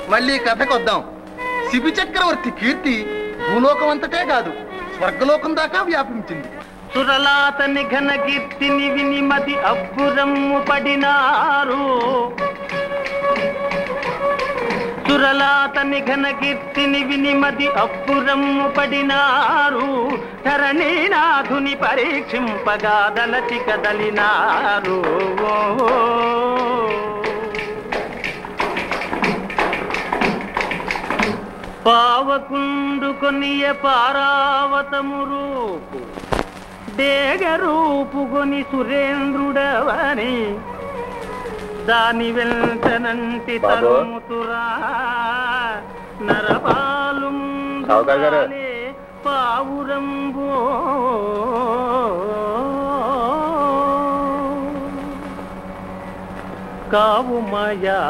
మళ్ళీ కథకొద్దాం శిబి చక్రవర్తి కీర్తి భూలోకం అంతటే కాదు స్వర్గలోకం దాకా వ్యాపించింది సురలాతని ఘన కీర్తిని విని మది అబ్బురమ్ము పడినారు సురలాతని ఘన కీర్తిని విని మది అబ్బురమ్ము పడినారు ధరణీనాథుని పరీక్షింపగా దలచి కదలినారు ఓ పావకుండు కొనియ పారావతము రూపు డేగ రూపుకొని సురేంద్రుడవని దాని వెంటనంటి బాబు. తరుముతురా నరపాలు సావుకారు గారు. పావురంబో కావు మాయా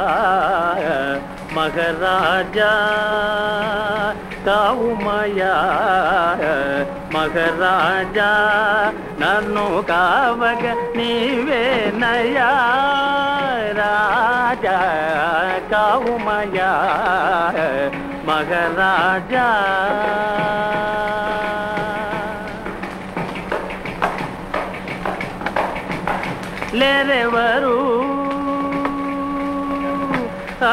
మగరాజా కావు మాయా మగరాజా నన్ను కావగ నీవే నయా రాజా కావు మాయా మగరాజా లేరెవరు ఆ,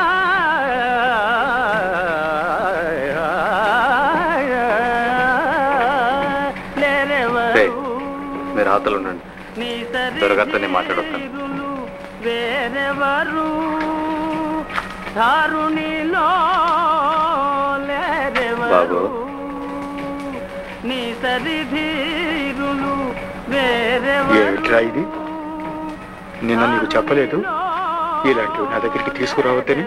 లేరెవరు రేయ్, మీరు అవతల ఉండండి నీ సరి దొరగారితో నేను మాట్లాడొస్తాను. తీరులు వేరెవరు దారుణిలో లేరెవరు బాబు. నీ సరిధీరులు వేరెవరు ఏమిట్రా ఇది నిన్న నీకు చెప్పలేదు ఇలాంటివి నా దగ్గరికి తీసుకురావద్దని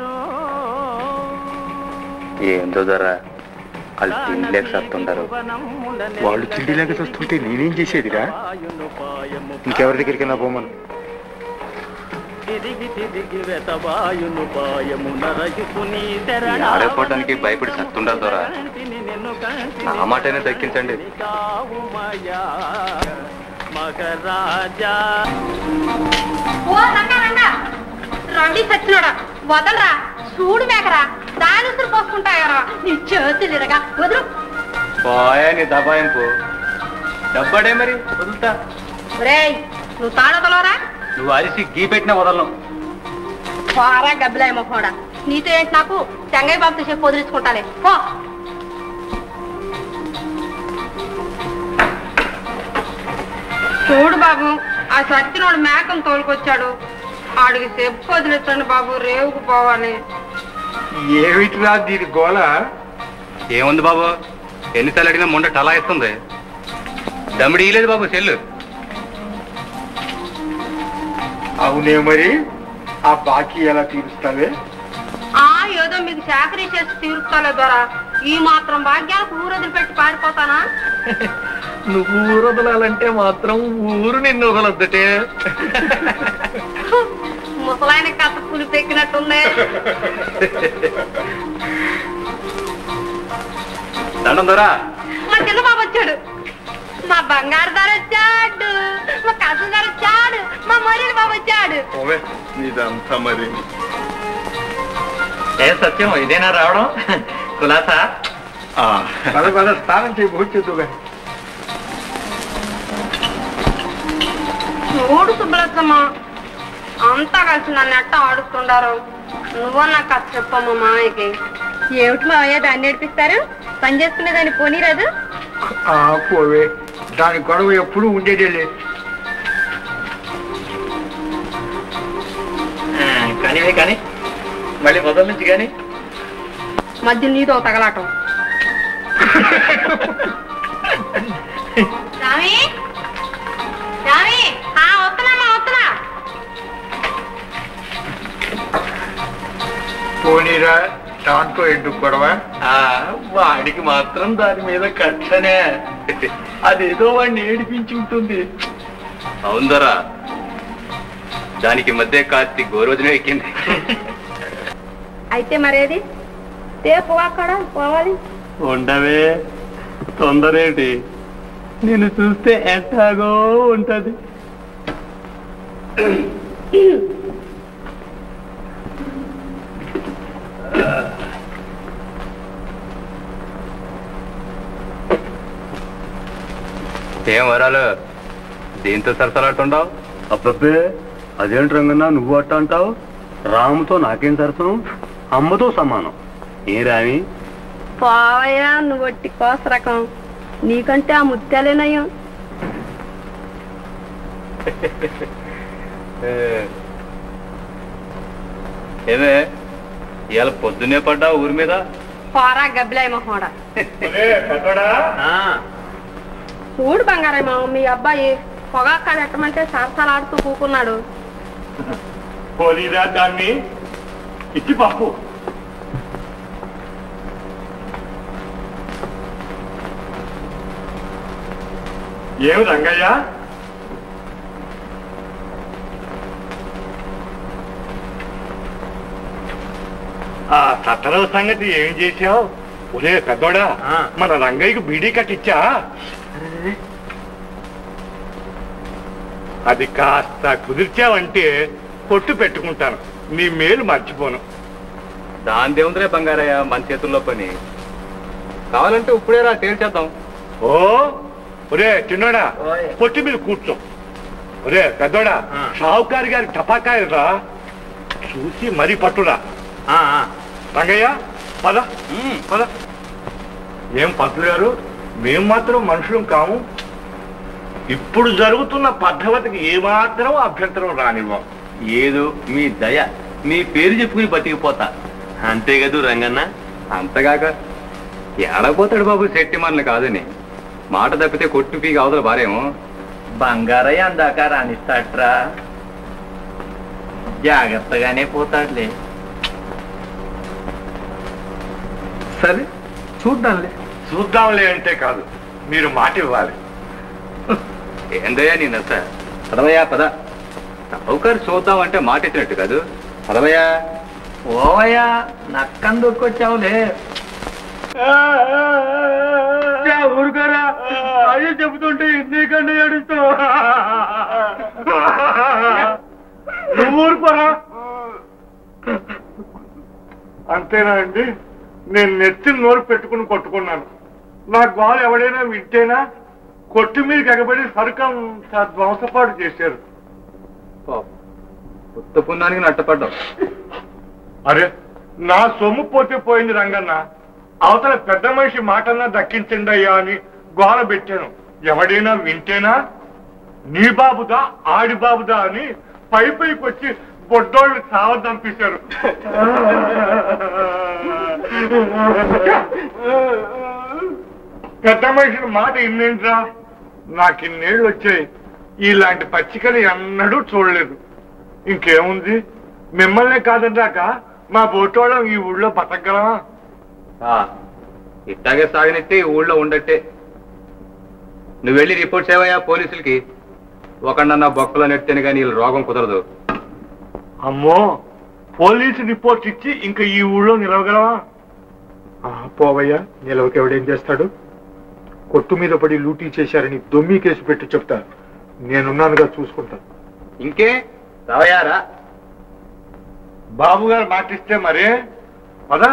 ఏందో ధర వాళ్ళు తినలేక సత్తుంటారు వాళ్ళు తిండి లేక చూస్తుంటే నేనేం చేసేదిరా ఇంకెవరి దగ్గరికి నా పోమను తిరిగి తిరిగి వెతవాయును పాయము నరయుపు నీ ఈ ఆడపోవటానికి భయపడి సత్తుండాలి దొరా నా మాటనే దక్కించండి మగరాజా ఓ రంగా రంగా రండి సచ్చినోడా వదలరా చూడు మేకరా దాని ఉసురు పోసుకుంటాయారా నీ చేతులు ఇరగా వదులు పోయా నీ దబాయింపు డబ్బాడే మరి వదులుతా రేయ్ నువ్వు తాడదలరా నువ్వు అరిసి గీ పెట్టిన వదలను పారా గబ్బిలాయ మొహోడా నీతో ఏంటి నాకు చెంగయ్య బాబుతో చెప్పి వదిలించుకుంటానే పో చూడు బాబు ఆ సత్యనోడు మేకను తోలుకొచ్చాడు ఆడికి చెప్పు వదిలించండి బాబు రేవుకు పోవాలి ఏమిటిరా దీని గోల ఏముంది బాబు ఎన్నిసార్లు అడిగినా ముండ టలా ఇస్తుంది దమ్మిడి ఇయ్యలేదు బాబు సెల్లు అవునే మరి ఆ బాకీ ఎలా తీరుస్తావే ఆ ఏదో మీకు చాకరీ చేసి తీరుస్తాలే ద్వారా ఈ మాత్రం భాగ్యానికి ఊరొదిలి పెట్టి పారిపోతానా నువ్వు ఊరు వదలాలంటే మాత్రం ఊరు నిన్ను వదలొద్దటే ముసలాయన కథ పులి పెక్కినట్టుంది దండం దొరా మా చిన్న బాబు వచ్చాడు మా బంగారు ధర వచ్చాడు మా కసు ధర వచ్చాడు మా మరీల బాబు వచ్చాడు నీదంతా మరి ఏ సత్యం ఇదేనా రావడం కులాసా పద పద స్నానం చేయి భూచేద్దుగా చూడు సుబ్బలత్తమ్మ అంతా కలిసి నన్ను ఎట్ట ఆడుతుండారు నువ్వు నాకు కథ చెప్పమ్మ మామయ్యకి ఏమిటి మామయ్య దాన్ని నేర్పిస్తారు పని చేసుకునే దాన్ని పోనీరాదు ఆ పోవే దాని గొడవ ఎప్పుడు ఉండేదేలే కానివే కానీ మళ్ళీ మొదల నుంచి కానీ మధ్య నీతో తగలాటం రామి రామి ఆ వస్తున్నామా వస్తున్నా పోనీరా దాంతో ఎందుకు గొడవ ఆ, వాడికి మాత్రం దాని మీద కక్షనే అదేదో వాడిని ఏడిపించి ఉంటుంది అవును దొరా దానికి మధ్య కాస్తి గోరోజునే ఎక్కింది అయితే మరేది రేపు అక్కడ పోవాలి ఉండవే తొందరేటి నేను చూస్తే ఎట్టాగో ఉంటది ఏం వరాలు దీంతో సరసలాడుతుండవు అబ్బబ్బే అదేంటి రంగన్న నువ్వు అట్ట అంటావు రాముతో నాకేం సరసం అమ్మతో సమానం ఏ రామి పోవయ్యా నువ్వు వట్టి కోస రకం నీకంటే ఆ ముత్యాలేనయ్యం ఏమే ఇవాళ పొద్దునే పడ్డా ఊరి మీద పోరా గబ్బిలాయి మొహోడా చూడు బంగారమ్మ మీ అబ్బాయి పొగాక పెట్టమంటే సరసలాడుతూ కూకున్నాడు పోలీరా దాన్ని ఇచ్చి పంపు ఏమి రంగయ్య ఆ సత్తరవ సంగతి ఏం చేశావు ఒరే పెద్దోడా ఆ. మన రంగయ్యకు బీడీ కట్టిచ్చా అది కాస్త కుదిర్చావంటే కొట్టు పెట్టుకుంటాను నీ మేలు మర్చిపోను దాని దేవుందిరే బంగారయ్య మన చేతుల్లో పని కావాలంటే ఇప్పుడే రా తేల్చేద్దాం ఓ ఒరే చిన్నోడా పొట్టి మీద కూర్చో ఒరే పెద్దోడా ఆ. షావుకారి గారి టపాకాయలు రా చూసి మరీ పట్టురా ఆ, ఆ. రంగయ్య పద పద ఏం పంతులు గారు మేం మాత్రం మనుషులం కాము ఇప్పుడు జరుగుతున్న పద్ధతికి ఏమాత్రం అభ్యంతరం రానివ్వం ఏదో మీ దయ మీ పేరు చెప్పుకుని బతికిపోతా అంతే కదూ రంగన్న అంతగాక ఏడపోతాడు బాబు శెట్టి మనల్ని కాదని మాట తప్పితే కొట్టు పీకి అవతల బారేమో బంగారయ్య అందాక రాణిస్తాట్రా జాగ్రత్తగానే పోతాడులే సరే చూద్దాంలే చూద్దాంలే అంటే కాదు మీరు మాట ఇవ్వాలి ఏందయ్యా నీ నచ్చ పదవయ్యా పద సౌకర్ చూద్దాం అంటే మాట ఇచ్చినట్టు కాదు పదవయ్యా ఓవయ్యా నక్కం దొక్కొచ్చావులే ఊరుకోరా అదే చెబుతుంటే నీకంటే ఏడుస్తావు నువ్వు ఊరుకోరా అంతేనా అండి నేను నెత్తి నోరు పెట్టుకుని కొట్టుకున్నాను నా గోలు ఎవడైనా వింటేనా కొట్టు మీద ఎగబడి సరుకం ధ్వంసపాటు చేశారు ఉత్త పుణ్యానికి నట్టపడ్డావు అరే నా సొమ్ము పోతే పోయింది రంగన్న అవతల పెద్ద మనిషి మాటన్నా దక్కించండి అయ్యా అని గోల పెట్టాను ఎవడైనా వింటేనా నీ బాబుదా ఆడి బాబుదా అని పై పైకి వచ్చి బొడ్డోళ్ళు సావదంపేశారు పెద్ద మనిషి మాట ఇన్నేంట్రా నాకు ఇన్నేళ్ళు వచ్చాయి ఇలాంటి పచ్చికలు ఎన్నడూ చూడలేదు ఇంకేముంది మిమ్మల్నే కాదన్నాక మా బోటోళ్ళం ఈ ఊళ్ళో బతకగలమా ఆ, ఇట్టాగే సాగనిస్తే ఈ ఊళ్ళో ఉండట్టే నువ్వు వెళ్ళి రిపోర్ట్ చేయవయ్యా పోలీసులకి ఒకడన్నా బొక్కలో నెట్టాను కానీ వీళ్ళ రోగం కుదరదు అమ్మో పోలీసు రిపోర్ట్ ఇచ్చి ఇంకా ఈ ఊళ్ళో నిలవగలమా పోవయ్యా నిలవకి ఎవడేం చేస్తాడు కొట్టు మీద పడి లూటీ చేశారని దొమ్మి కేసు పెట్టి చెప్తా నేనున్నానుగా చూసుకుంటా ఇంకే రావయ్యారా బాబు గారు మాటిస్తే మరే పదా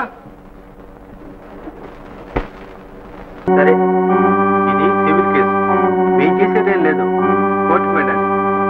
సరే ఇది సివిల్ కేసు మీ చేసేదేం లేదు కోర్టుకు వెళ్ళండి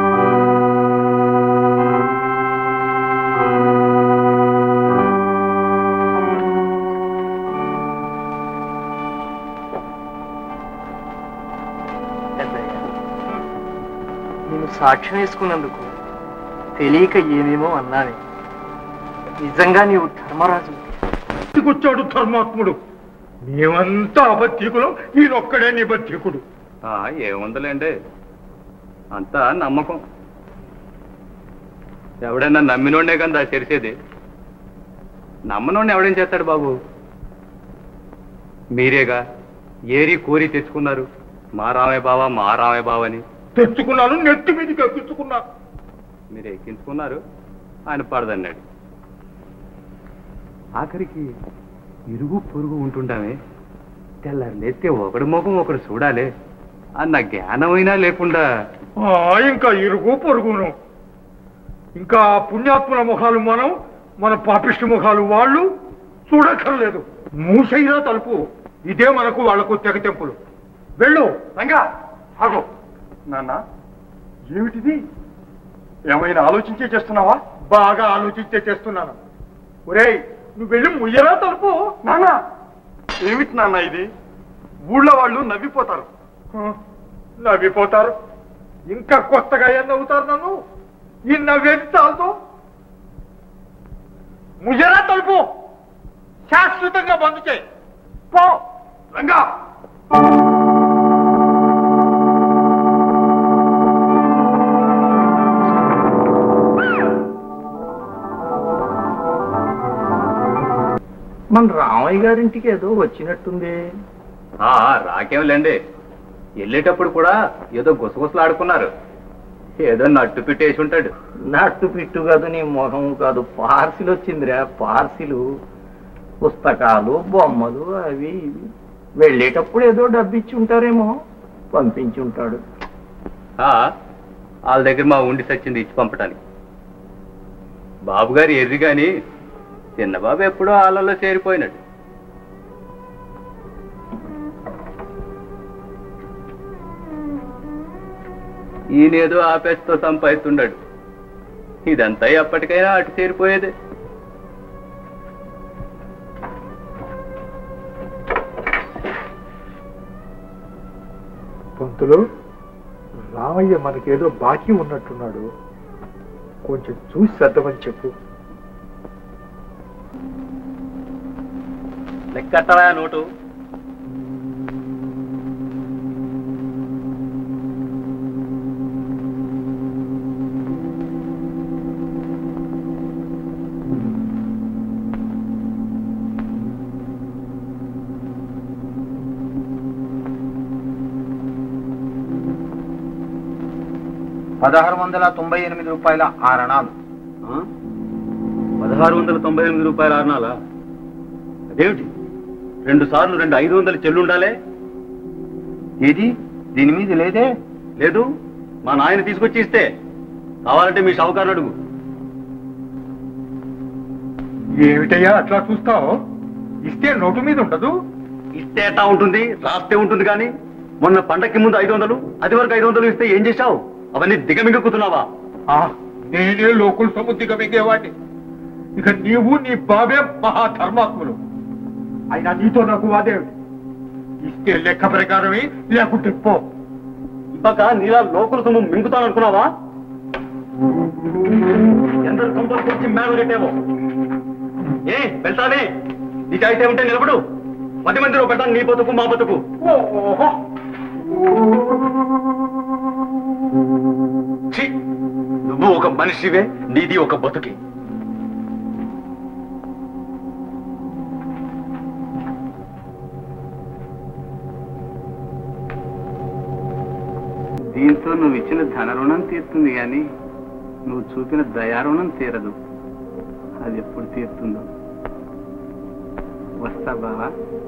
నేను సాక్ష్యం వేసుకున్నందుకు తెలియక ఏమేమో అన్నానే నిజంగా నీవు ధర్మరాజు వచ్చాడు ధర్మాత్ముడు మేమంతా అబద్ధికులం ఈయనొక్కడే నిబద్ధికుడు ఆ, ఏముందలేండి అంతా నమ్మకం ఎవడైనా నమ్మినోడే కానీ దా తెరిచేది నమ్మనోడిని ఎవడేం చేస్తాడు బాబు మీరేగా ఏరి కోరి తెచ్చుకున్నారు మా రామే బావా మా రామే బావ అని తెచ్చుకున్నాను నెత్తి మీదకి ఎక్కించుకున్నా మీరు ఎక్కించుకున్నారు ఆయన పడదన్నాడు ఆఖరికి ఇరుగు పొరుగు ఉంటుండామే తెల్లారి లేస్తే ఒకడి ముఖం ఒకడు చూడాలి అన్న జ్ఞానమైనా లేకుండా ఆ, ఇంకా ఇరుగు పొరుగును ఇంకా పుణ్యాత్ముల ముఖాలు మనం మన పాపిష్టి ముఖాలు వాళ్ళు చూడక్కర్లేదు మూసైనా తలుపు ఇదే మనకు వాళ్లకు తెగతెంపులు వెళ్ళు రంగా ఆగో నాన్న ఏమిటిది ఏమైనా ఆలోచించే చేస్తున్నావా బాగా ఆలోచించే చేస్తున్నాను ఒరేయ్ నువ్వు వెళ్ళి ముయ్యరా తలుపు నాన్న ఏమిటి నాన్న ఇది ఊళ్ళో వాళ్ళు నవ్విపోతారు హ, నవ్విపోతారు ఇంకా కొత్తగా ఏం నవ్వుతారు నన్ను ఈ నవ్వేది చాలదు ముయ్యరా తలుపు శాశ్వతంగా బంద్ చేయి పో రంగా మన రామయ్య గారింటికి ఏదో వచ్చినట్టుంది ఆ, రాకేంలేండి వెళ్ళేటప్పుడు కూడా ఏదో గుసగుసలాడుకున్నారు ఏదో నట్టు పెట్టేసి ఉంటాడు నట్టు పిట్టు కాదు నీ మొహం కాదు పార్సిల్ వచ్చిందిరా పార్సిలు పుస్తకాలు బొమ్మలు అవి ఇవి వెళ్ళేటప్పుడు ఏదో డబ్బిచ్చి ఉంటారేమో పంపించి ఉంటాడు ఆ, వాళ్ళ దగ్గర మా ఉండి సచ్చింది ఇచ్చి పంపటానికి బాబు గారు ఎర్రి గాని చిన్నబాబు ఎప్పుడో ఆలలో చేరిపోయినాడు ఈయనేదో ఆపేస్తో సంపాదిస్తున్నాడు ఇదంతా ఎప్పటికైనా అటు చేరిపోయేదే పంతులు రామయ్య మనకేదో బాకీ ఉన్నట్టున్నాడు కొంచెం చూసి సర్దమని చెప్పు లెక్కట్టరా నోటు పదహారు వందల తొంభై ఎనిమిది రూపాయల ఆరణాలు ఆ? పదహారు వందల తొంభై ఎనిమిది రూపాయల ఆరణాలా అదేమిటి రెండు సార్లు రెండు ఐదు వందలు చెల్లుండాలే ఏది దీని మీద లేదే లేదు మా నాయన తీసుకొచ్చి ఇస్తే కావాలంటే మీ షావుకారు అడుగు ఏమిటయ్యా అట్లా చూస్తావు ఇస్తే నోటు మీద ఉండదు ఇస్తే ఎట్టా ఉంటుంది రాస్తే ఉంటుంది కానీ మొన్న పండక్కి ముందు ఐదు వందలు అది వరకు ఐదు వందలు ఇస్తే ఏం చేశావు అవన్నీ దిగమిగక్కుతున్నావా ఆ, నేనే లోకుల సముద్రిగా మిగేవాడిని ఇక నీవు నీ బాబే మహాధర్మాత్ములు అయినా నీతో నాకు వాదేవిడి ఇస్తే లెక్క ప్రకారమే లేకుంటే పో ఇంపాక నీలా లోకల్ సొమ్ము మింగుతాననుకున్నావా ఎందరు కొంపలు కూర్చి మేడ కట్టేవో ఏ వెళ్తానే నీకైతే ఉంటే నిలబడు పది మందిలో పెడతాను నీ బతుకు మా బతుకు ఓహో ఛీ! నువ్వు ఒక మనిషివే నీది ఒక బతుకి దీంతో నువ్వు ఇచ్చిన ధన రుణం తీరుతుంది కానీ నువ్వు చూపిన దయారుణం తీరదు అది ఎప్పుడు తీరుతుందో వస్తా బావా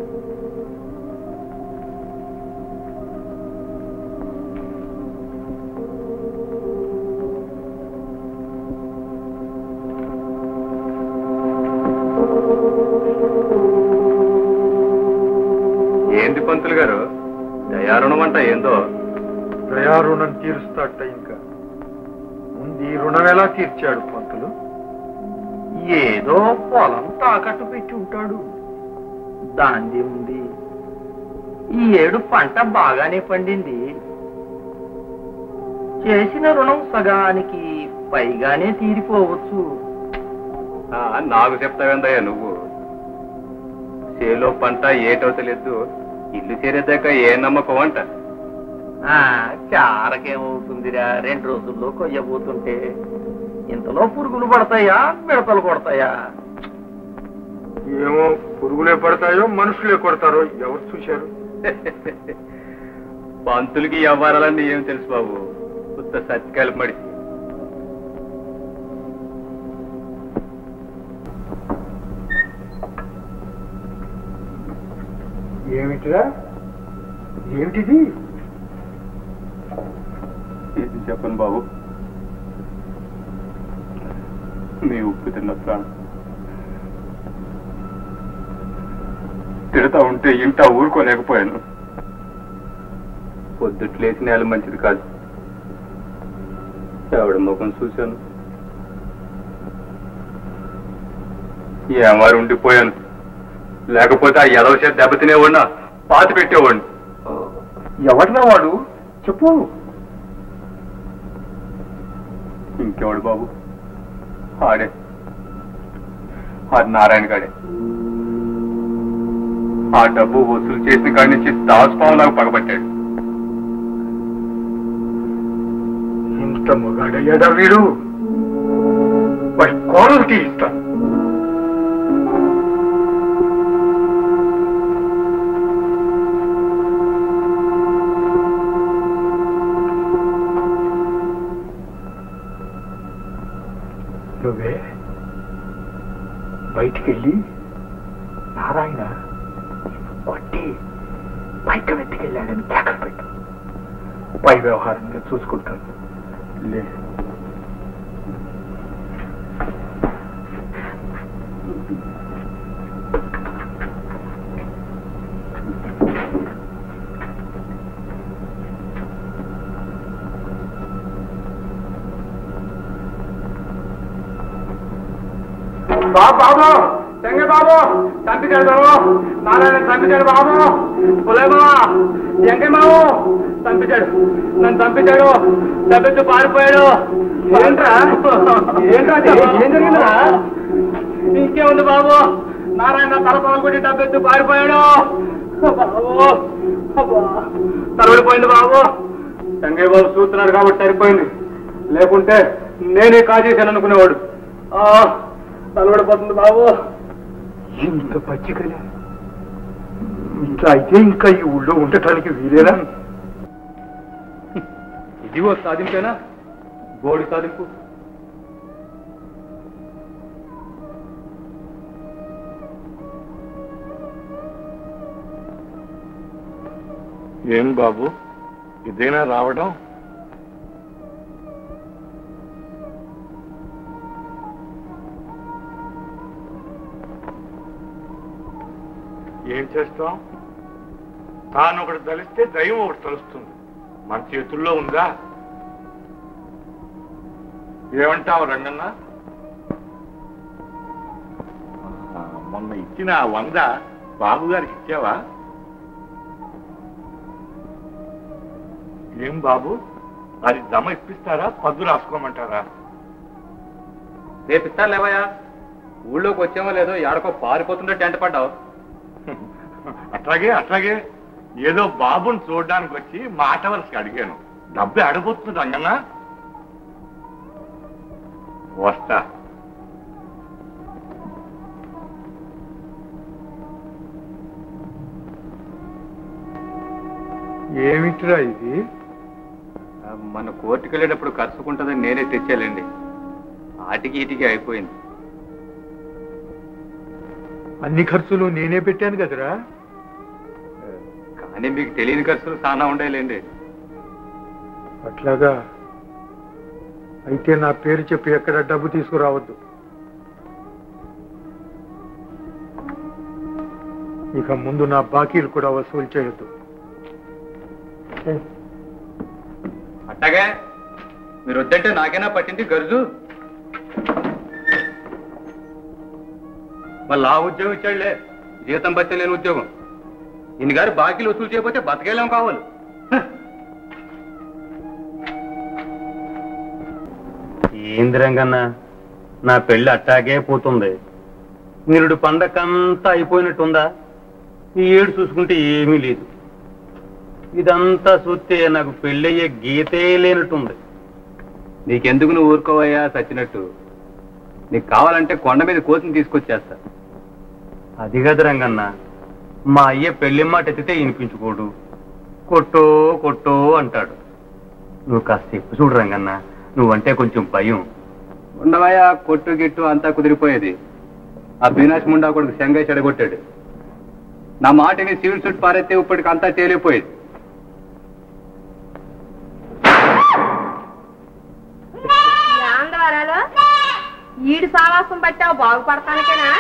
ఏంది పంతులు గారు దయారుణం అంట ఏందో దయా రుణం తీరుస్తాట ఇంకా ముందు ఈ రుణం ఎలా తీర్చాడు పంతులు ఏదో పొలం తాకట్టు పెట్టి ఉంటాడు దాంది ఉంది ఈ ఏడు పంట బాగానే పండింది చేసిన రుణం సగానికి పైగానే తీరిపోవచ్చు ఆ, నాకు చెప్తావేందయ్యా నువ్వు చేలో పంట ఏటో తెలియదు ఇల్లు చేరేదాకా ఏ నమ్మకం అంట ఆ చారకేమవుతుందిరా రెండు రోజుల్లో కొయ్యబోతుంటే ఇంతలో పురుగులు పడతాయా మిడతలు కొడతాయా ఏమో పురుగులే పడతాయో మనుషులే కొడతారో ఎవరు చూశారు పంతులకి వ్యవహారాలన్నీ ఏం తెలుసు బాబు కొత్త సత్కాలు మడిచి ఏమిటిరా ఏమిటిది ఏం చెప్పను బాబు మీ ఉప్పు తిన్న ప్రాణం తిడతా ఉంటే ఇంట ఊరుకోలేకపోయాను పొద్దుట్లు లేచి నేల మంచిది కాదు ఎవడి ముఖం చూశాను ఏమారు ఉండిపోయాను లేకపోతే ఆ ఎదవ చేత దెబ్బతినేవాడినా పాతి పెట్టేవాడిని ఎవరినా వాడు చెప్పు ఇంకెవడు బాబు ఆడే ఆ నారాయణ గాడే ఆ డబ్బు వసూలు చేసిన కాడి నుంచి దాచుపావు నాకు పగబట్టాడు ఇంత మొగాడయ్యాడా వీడు వాడి కోడలికి ఇస్తాను నువ్వే బయటికి వెళ్ళి నారాయణ కొట్టి పైకి వెతికెళ్ళాడని కేకలు పెట్టు పై వ్యవహారం నేను చూసుకుంటాను లే బాబు బాబు చెంగ బాబు చంపించాడు బాబు నారాయణ చంపించాడు బాబు పులేమా ఎంకే బాబు చంపించాడు నన్ను చంపించాడు చంపించు పారిపోయాడు ఏంట్రా ఏంట్రా ఏం జరిగిందిరా ఇంకేముంది బాబు నారాయణ తల పగలగొట్టి డబ్బెత్తు పారిపోయాడు బాబు అబ్బా, తలబడిపోయింది బాబు చెంగయ్య బాబు చూస్తున్నాడు కాబట్టి సరిపోయింది లేకుంటే నేనే కాజేశాను అనుకునేవాడు ఆ, తలబడిపోతుంది బాబు ఇంత పచ్చికలే ఇట్లా అయితే ఇంకా ఈ ఊళ్ళో ఉండటానికి వీలేనా ఇదిగో సాధింపేనా బోడి సాధింపు ఏం బాబు ఇదేనా రావడం ఏం చేస్తాం తాను ఒకటి తలిస్తే దైవం ఒకటి తలుస్తుంది మన చేతుల్లో ఉందా ఏమంటావు రంగన్న ఆ, మొన్న ఇచ్చిన ఆ వంద బాబు గారికి ఇచ్చావా ఏం బాబు అది దమ ఇప్పిస్తారా పద్దు రాసుకోమంటారా రేపు ఇస్తారు లేవయ్యా ఊళ్ళోకి వచ్చామో లేదో ఎడకో పారిపోతుంటే టెంట పడ్డావు అట్లాగే అట్లాగే ఏదో బాబుని చూడడానికి వచ్చి మాట వరుసకి అడిగాను డబ్బు అడగొస్తుంది రంగన్న వస్తా ఏమిట్రా ఇది మన కోర్టుకు వెళ్ళేటప్పుడు ఖర్చుకుంటుందని నేనే తెచ్చాలండి ఆటికి ఈటికి అయిపోయింది అన్ని ఖర్చులు నేనే పెట్టాను కదరా కానీ మీకు తెలియని ఖర్చులు చాలా ఉండేలేండి అట్లాగా అయితే నా పేరు చెప్పి ఎక్కడ డబ్బు తీసుకురావద్దు ఇక ముందు నా బాకీలు కూడా వసూలు చేయొద్దు అట్టగే మీరు వద్దంటే నాకైనా పట్టింది గరుజు మళ్ళీ ఆ ఉద్యోగం ఇచ్చాడులే జీతం బత్తే లేని ఉద్యోగం ఇన్ని గారు బాకీలు వసూలు చేయకపోతే బతకేలేం కావాలి ఏంది రంగన్న నా పెళ్లి అట్టాగే పోతుంది నిరుడు పండకంతా అయిపోయినట్టుందా ఈ ఏడు చూసుకుంటే ఏమీ లేదు ఇదంతా చూస్తే నాకు పెళ్ళయ్యే గీతే లేనట్టుంది నీకెందుకు నువ్వు ఊరుకోవయ్యా సచ్చినట్టు నీకు కావాలంటే కొండ మీద కోసిని తీసుకొచ్చేస్తా అది కాదు రంగన్న మా అయ్య పెళ్లి మాట ఎత్తితే వినిపించుకోడు కొట్టో కొట్టో అంటాడు నువ్వు కాస్త చెప్పు చూడు రంగన్న నువ్వంటే కొంచెం భయం ఉండవయ్యా కొట్టు గిట్టు అంతా కుదిరిపోయేది ఆ బీనాష్ ముండా కొడుకు శంగయ్య చెడగొట్టాడు నా మాటని సివిల్ సూట్ పారెత్తే ఇప్పటికి అంతా తేలిపోయేది ఆంధ్రాలో ఈడు సావాసం పట్టావు బాగుపడతానికేనా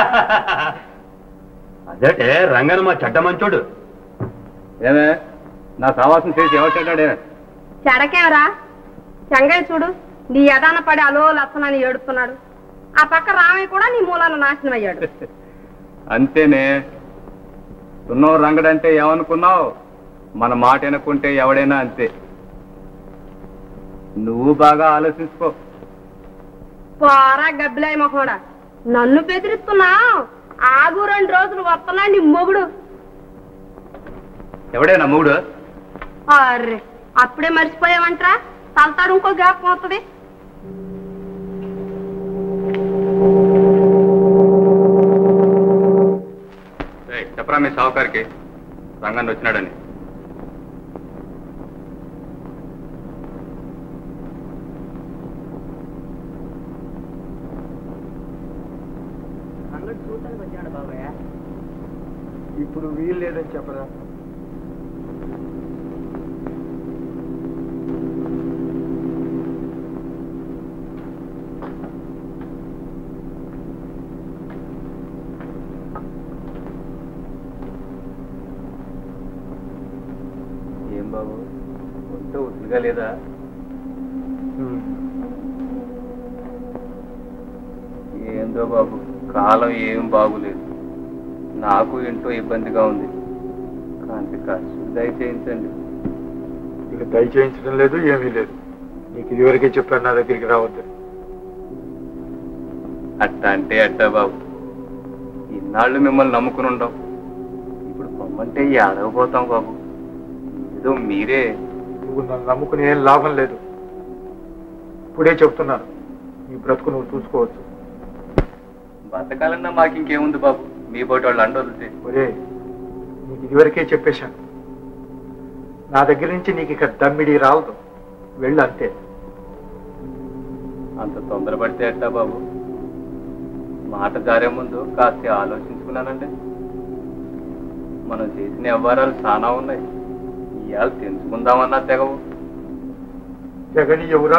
అదేటే రంగన్న మా చెడ్డ మంచోడు ఏమే నా సావాసం చేసి ఎవరు చెడ్డాడే చెడకేవరా చెంగయ్య చూడు నీ యదాన పడి అలో లచ్చనని ఏడుస్తున్నాడు ఆ పక్క రామయ్య కూడా నీ మూలాన నాశనం అయ్యాడు అంతేనే సున్నో రంగడంటే ఏమనుకున్నావు మన మాట వినకుంటే ఎవడైనా అంతే నువ్వు బాగా ఆలోచించుకో పోరా గబ్బిలాయి మొహోడా నన్ను బెదిరిస్తున్నావు ఆగు రెండు రోజులు వస్తున్నా నీ మొగుడు ఎవడేనా మూడు అర్రే అప్పుడే మర్చిపోయావంట్రా తలతాడు ఇంకో జ్ఞాపకం వస్తుంది ఏయ్, చెప్పరా మీ సావుకారికి రంగన్న వచ్చినాడని ఇప్పుడు వీలు లేదని చెప్పరా ఏం బాబు ఒంట ఉసిరిగా లేదా ఏందో బాబు కాలం ఏం బాగులేదు నాకు ఏంటో ఇబ్బందిగా ఉంది కాంతి కాస్త దయచేయించండి ఇక దయచేయించడం లేదు ఏమీ లేదు నీకు ఇదివరకే చెప్పాను నా దగ్గరికి రావద్దు అట్ట అంటే అట్టా బాబు ఇన్నాళ్ళు మిమ్మల్ని నమ్ముకుని ఉండం ఇప్పుడు పొమ్మంటే ఏడవపోతాం బాబు ఏదో మీరే నువ్వు నన్ను నమ్ముకుని ఏం లాభం లేదు ఇప్పుడే చెప్తున్నాను నీ బ్రతుకు నువ్వు చూసుకోవచ్చు బతకాలన్నా మాకు ఇంకేముంది బాబు మీ పోటీ వాళ్ళు అండొదిలితే ఒరే నీకు ఇదివరకే చెప్పేశాను నా దగ్గర నుంచి నీకు ఇక దమ్మిడి రావద్దు వెళ్ళు అంతే అంత తొందరపడితే ఎట్టా బాబు మాట జారే ముందు కాస్త ఆలోచించుకున్నానండి మనం చేసిన వ్యవహారాలు చాలా ఉన్నాయి ఇవాళ తెలుసుకుందామన్నా తెగవు జగని ఎవరా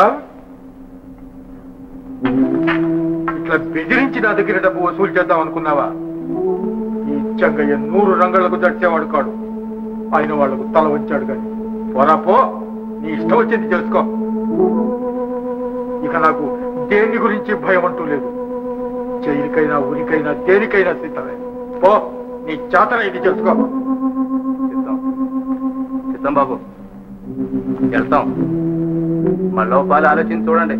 ఇట్లా బెదిరించి నా దగ్గర డబ్బు వసూలు చేద్దాం అనుకున్నావా ఈ చెంగయ్య నూరు రంగులకు దడిచేవాడు కాడు ఆయన వాళ్లకు తల వచ్చాడు కానీ పోరా పో నీ ఇష్టం వచ్చింది తెలుసుకో ఇక నాకు దేని గురించి భయం అంటూ లేదు జైలుకైనా ఉరికైనా దేనికైనా సిద్ధమే పో నీ చాతన ఇది తెలుసుకో సిద్ధం సిద్ధం బాబు వెళ్తాం మళ్ళీ పాలు ఆలోచించి చూడండి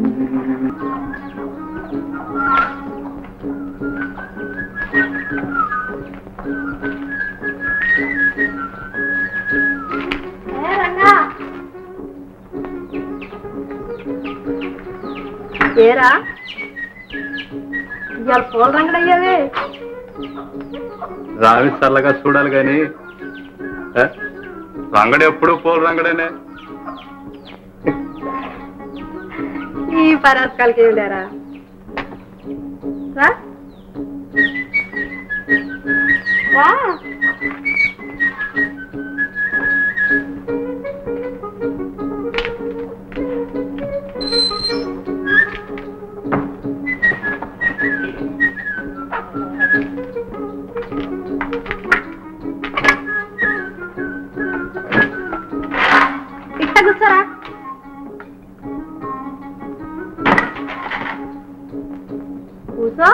ఏరా ఇవాళ పూల రంగులు అయ్యావే రావి చల్లగా చూడాలి కానీ రంగడు ఎప్పుడు పూల రంగడేనే ఈ పరాస్కాలకి ఏం లేరా రా రా. ఇట్ట కూర్చోరా కూర్చో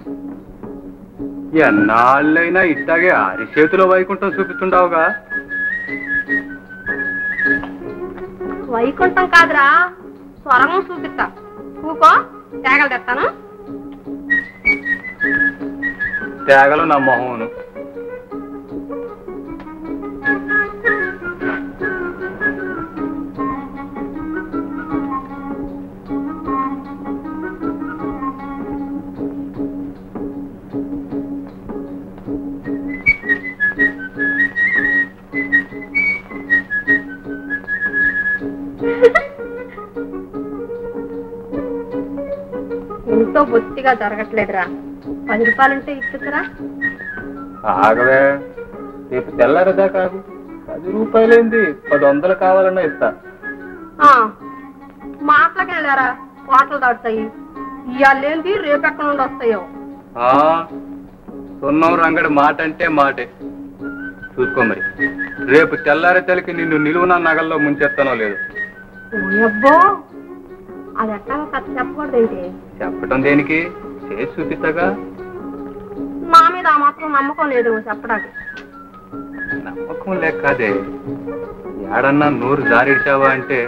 ఎన్నాళ్ళైనా ఇట్టాగే ఆరి చేతిలో వైకుంఠం చూపిస్తుండవుగా వైకుంఠం కాదురా స్వరంగం చూపిస్తా కూకో తేగలు తెస్తాను తేగలు నా మొహమును ఎంతో బొత్తిగా జరగట్లేదురా పది రూపాయలుంటే ఇచ్చుకురా ఆగవే రేపు తెల్లారదా కాదు పది రూపాయలేంది పది వందలు కావాలన్నా ఇస్తా మాటలకి వెళ్ళారా కోటలు దాటుతాయి ఇవాళేంటి రేపు ఎక్కడ నుండి వస్తాయో ఆ, సున్నం రంగడి మాట అంటే మాటే చూసుకో మరి రేపు తెల్లారే తెలకి నిన్ను నిలువున నగల్లో ముంచేస్తానో లేదు అబ్బో అది ఎట్టా కథ చెప్పకూడదేంటి చెప్పటం దేనికి చేసి చూపిస్తాగా మా మీద ఆ మాత్రం నమ్మకం లేదు చెప్పడానికి నమ్మకం లేక కాదే ఏడన్నా నూరు జారిడిచావా అంటే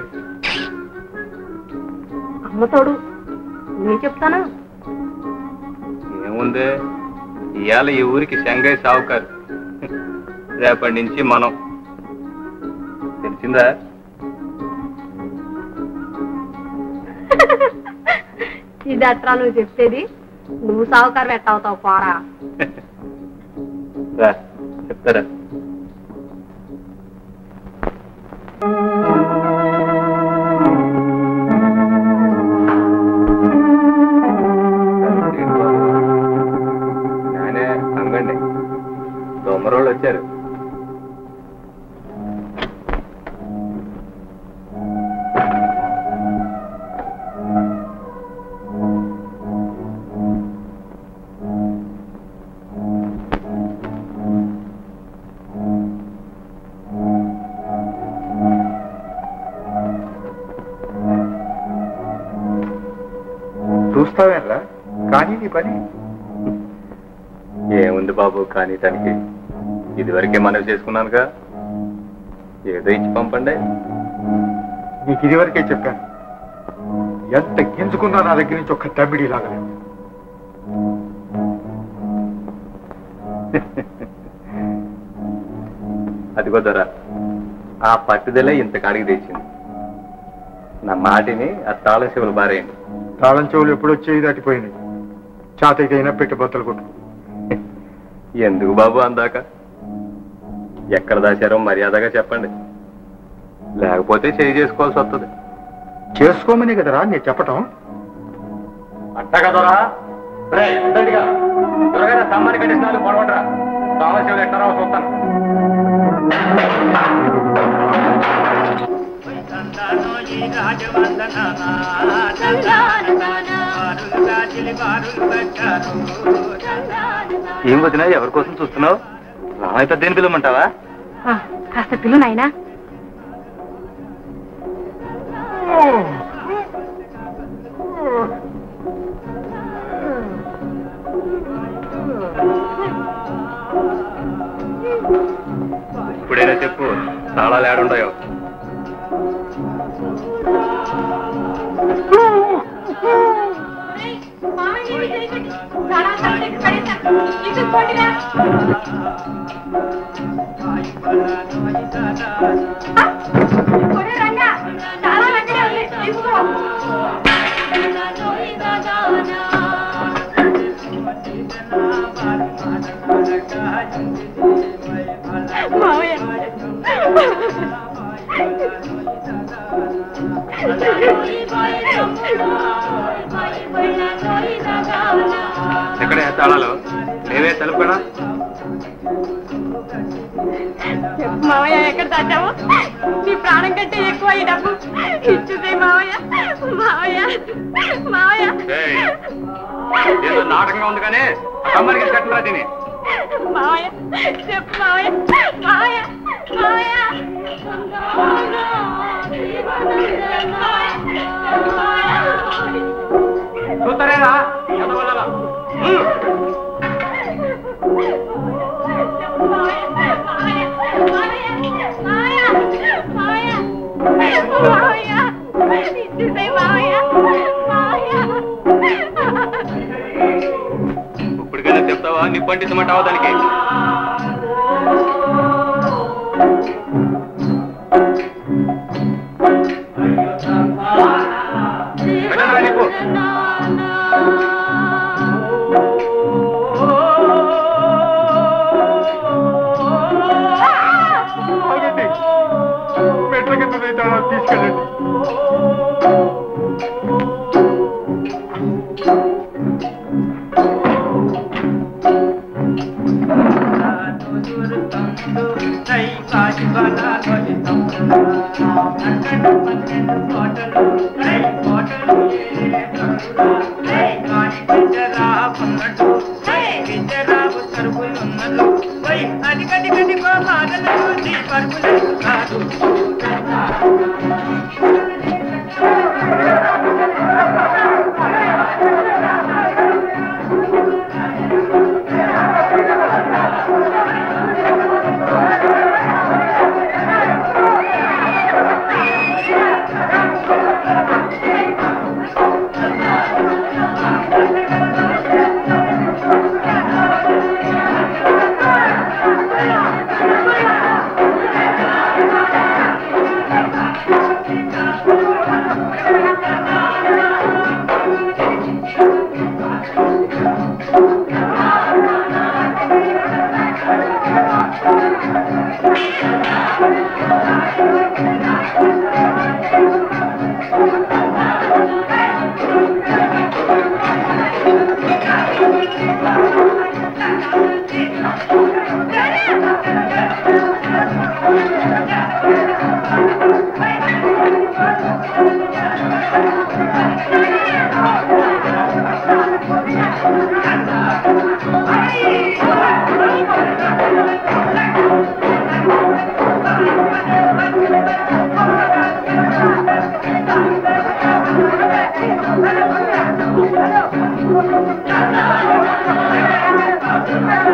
అమ్మతోడు నేను చెప్తాను ఏముందే ఇవాళ ఈ ఊరికి శంగయ్య సావుకారు రేపటి నుంచి మనం తెలిసిందా ఇది అట్రా నువ్వు చెప్పేది నువ్వు సావుకారు ఎట్టవుతావు పోరా రా చెప్తారా నానే అంగండి దొమ్మరోళ్ళు వచ్చారు చూస్తావేలా కానీ నీ పని ఏముంది బాబు కానీ తనకి ఇదివరకే మనవి చేసుకున్నానుగా ఏదో ఇచ్చి పంపండి నీకు ఇదివరకే చెప్పాను ఎంత గింజుకున్నా నా దగ్గర నుంచి ఒక్క తమ్మిడి లాగలేదు అదిగో దొర ఆ పట్టుదలే ఇంత కాడికి తెచ్చింది నా మాటిని ఆ తాళ శివులు బారేయండి తాళం చెవులు ఎప్పుడు వచ్చేది దాటిపోయినాయి చాతకైనా పెట్టి బద్దలు కొట్టు ఎందుకు బాబు అందాక ఎక్కడ దాచారో మర్యాదగా చెప్పండి లేకపోతే చేయి చేసుకోవాల్సి వస్తుంది చేసుకోమని కదరా నేను చెప్పటం అట్టగా దొరా రే ఉండండిగా త్వరగా సామాన్య కండిషనాలు పొడవడరా తాళ శివులు ఎట్లా రావో చూస్తాను ఏం వదినా ఎవరి కోసం చూస్తున్నావు రామయ్య పెద్ద ఏం పిలవమంటావా కాస్త పిల్లు నాయనా ఇప్పుడైనా చెప్పు తాళాలు ఏడుండయో ఎక్కడ తాళాలు లేవే తలుపు కదా మావయ్య ఎక్కడ దాచావు నీ ప్రాణం కంటే ఎక్కువ ఈ డబ్బు ఇచ్చుదే మావయ్య మావయ్య మావయ్య ఏయ్, ఏదో నాటకంగా ఉంది కానీ కమ్మరికి కట్టురా దీని మావయ్య చెప్పు మావయ్య మావయ్య మావయ్య చూస్తారేనా చదవాలా ఇప్పటికైనా చెప్తావా నిప్పంటించమంటావా దానికి పెట్టరా నిప్పు ఆగండి మెట్ల కింద తాళాలు తీసుకెళ్ళండి అది గదిగో బాధలు చూసి పరుగులకు కాదు Thank you.